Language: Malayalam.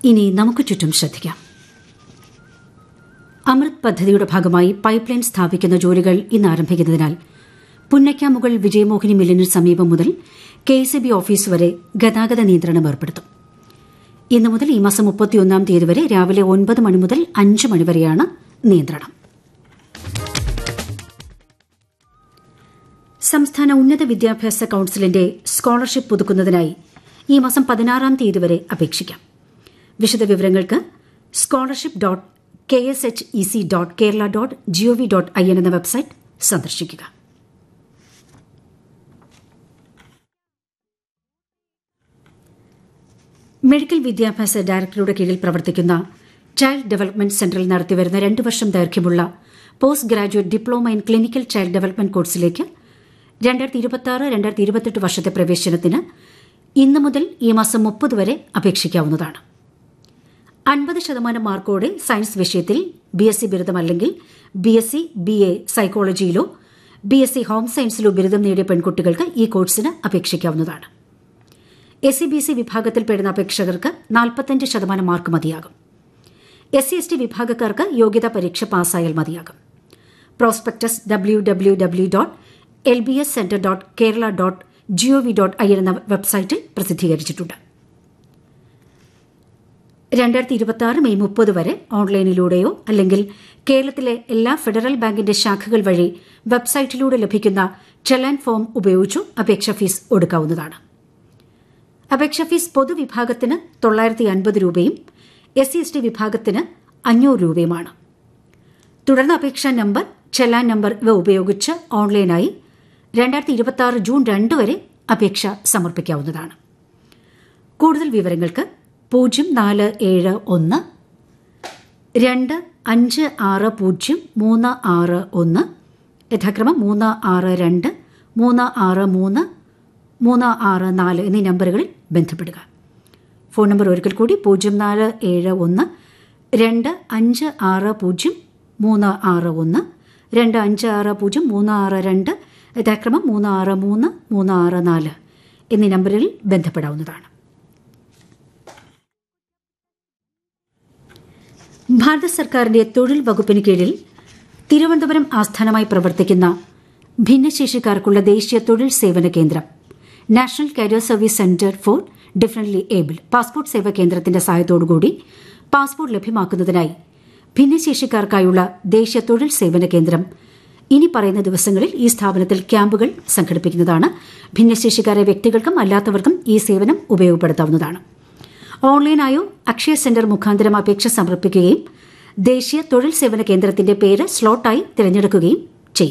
ഇനി നമുക്ക് ചുറ്റും ശ്രദ്ധിക്കാം അമൃത് പദ്ധതിയുടെ ഭാഗമായി പൈപ്പ് ലൈൻ സ്ഥാപിക്കുന്ന ജോലികൾ ഇന്ന് ആരംഭിക്കുന്നതിനാൽ പുന്നയ്ക്കാമുകൾ വിജയമോഹിനി മില്ലിന് സമീപം മുതൽ കെ എസ് ബി ഓഫീസ് വരെ ഗതാഗത നിയന്ത്രണം ഏർപ്പെടുത്തും ഇന്നു മുതൽ ഈ മാസം മുപ്പത്തിയൊന്നാം തീയതി വരെ രാവിലെ ഒൻപത് മണി മുതൽ അഞ്ച് മണിവരെയാണ് നിയന്ത്രണം സംസ്ഥാന ഉന്നത വിദ്യാഭ്യാസ കൌൺസിലിന്റെ സ്കോളർഷിപ്പ് പുതുക്കുന്നതിനായി ഈ മാസം പതിനാറാം തീയതി വരെ അപേക്ഷിക്കാം വിശദവിവരങ്ങൾക്ക് scholarship dot K S H E C dot Kerala dot GOV dot I N എന്ന വെബ്സൈറ്റ് സന്ദർശിക്കുക മെഡിക്കൽ വിദ്യാഭ്യാസ ഡയറക്ടറുടെ കീഴിൽ പ്രവർത്തിക്കുന്ന ചൈൽഡ് ഡെവലപ്മെന്റ് സെന്ററിൽ നടത്തിവരുന്ന രണ്ട് വർഷം ദൈർഘ്യമുള്ള post graduate diploma in clinical child development കോഴ്സിലേക്ക് രണ്ടായിരത്തി ഇരുപത്തി ആറ് രണ്ടായിരത്തി ഇരുപത്തെട്ട് വർഷത്തെ പ്രവേശനത്തിന് ഇന്നു മുതൽ ഈ മാസം മുപ്പത് വരെ അപേക്ഷിക്കാവുന്നതാണ് അൻപത് ശതമാനം മാർക്കോടെ സയൻസ് വിഷയത്തിൽ ബി എസ് സി ബിരുദം അല്ലെങ്കിൽ B S C B A സൈക്കോളജിയിലോ ബി എസ് സി ഹോം സയൻസിലോ ബിരുദം നേടിയ പെൺകുട്ടികൾക്ക് ഈ കോഴ്സിന് അപേക്ഷിക്കാവുന്നതാണ് എസ് സി ബി സി വിഭാഗത്തിൽപ്പെടുന്ന അപേക്ഷകർക്ക് നാൽപ്പത്തഞ്ച് ശതമാനം മാർക്ക് മതിയാകും എസ് സി എസ് ടി വിഭാഗക്കാർക്ക് യോഗ്യതാ പരീക്ഷ പാസ്സായാൽ മതിയാകും prospectus W W W dot L B S centre dot Kerala dot GOV dot I എന്ന വെബ്സൈറ്റിൽ പ്രസിദ്ധീകരിച്ചിട്ടുണ്ട് രണ്ടായിരത്തി ഇരുപത്തി ആറ് മെയ് മുപ്പത് വരെ ഓൺലൈനിലൂടെയോ അല്ലെങ്കിൽ കേരളത്തിലെ എല്ലാ ഫെഡറൽ ബാങ്കിന്റെ ശാഖകൾ വഴി വെബ്സൈറ്റിലൂടെ ലഭിക്കുന്ന ചെലാൻ ഫോം ഉപയോഗിച്ചു അപേക്ഷാ ഫീസ് ഒടുക്കാവുന്നതാണ് അപേക്ഷാ ഫീസ് പൊതുവിഭാഗത്തിന് തൊള്ളായിരത്തി അൻപത് രൂപയും എസ് സി എസ് ടി വിഭാഗത്തിന് അഞ്ഞൂറ് രൂപയുമാണ് തുടർന്ന് അപേക്ഷാ നമ്പർ ചെലാൻ നമ്പർ ഇവ ഉപയോഗിച്ച് ഓൺലൈനായി രണ്ടായിരത്തി ഇരുപത്തി ആറ് ജൂൺ രണ്ട് വരെ അപേക്ഷ സമർപ്പിക്കാവുന്നതാണ് കൂടുതൽ വിവരങ്ങൾക്ക് പൂജ്യം നാല് ഏഴ് ഒന്ന് രണ്ട് അഞ്ച് ആറ് പൂജ്യം മൂന്ന് ആറ് ഒന്ന് യഥാക്രമം മൂന്ന് ആറ് രണ്ട് മൂന്ന് ആറ് മൂന്ന് മൂന്ന് ആറ് നാല് എന്നീ നമ്പറുകളിൽ ബന്ധപ്പെടുക ഫോൺ നമ്പർ ഒരിക്കൽ കൂടി പൂജ്യം നാല് ഏഴ് ഒന്ന് രണ്ട് അഞ്ച് ആറ് പൂജ്യം മൂന്ന് ആറ് ഒന്ന് രണ്ട് അഞ്ച് ആറ് പൂജ്യം മൂന്ന് ആറ് രണ്ട് യഥാക്രമം മൂന്ന് ആറ് മൂന്ന് മൂന്ന് ആറ് നാല് എന്നീ നമ്പറിൽ ബന്ധപ്പെടാവുന്നതാണ് ഭാരത സർക്കാരിന്റെ തൊഴിൽ വകുപ്പിന് കീഴിൽ തിരുവനന്തപുരം ആസ്ഥാനമായി പ്രവർത്തിക്കുന്ന ഭിന്നശേഷിക്കാർക്കുള്ള ദേശീയ തൊഴിൽ സേവന കേന്ദ്രം national career service centre for differently abled passport Seva കേന്ദ്രത്തിന്റെ സഹായത്തോടുകൂടി പാസ്പോർട്ട് ലഭ്യമാക്കുന്നതിനായി ഭിന്നശേഷിക്കാർക്കായുള്ള ദേശീയ തൊഴിൽ സേവന കേന്ദ്രം ഇനി പറയുന്ന ദിവസങ്ങളിൽ ഈ സ്ഥാപനത്തിൽ ക്യാമ്പുകൾ സംഘടിപ്പിക്കുന്നതാണ് ഭിന്നശേഷിക്കാരായ വ്യക്തികൾക്കും അല്ലാത്തവർക്കും ഈ സേവനം ഉപയോഗപ്പെടുത്താവുന്നതാണ് ഓൺലൈനായോ അക്ഷയ സെന്റർ മുഖാന്തരം അപേക്ഷ സമർപ്പിക്കുകയും ദേശീയ തൊഴിൽ സേവന കേന്ദ്രത്തിന്റെ പേര് സ്ലോട്ടായി തിരഞ്ഞെടുക്കുകയും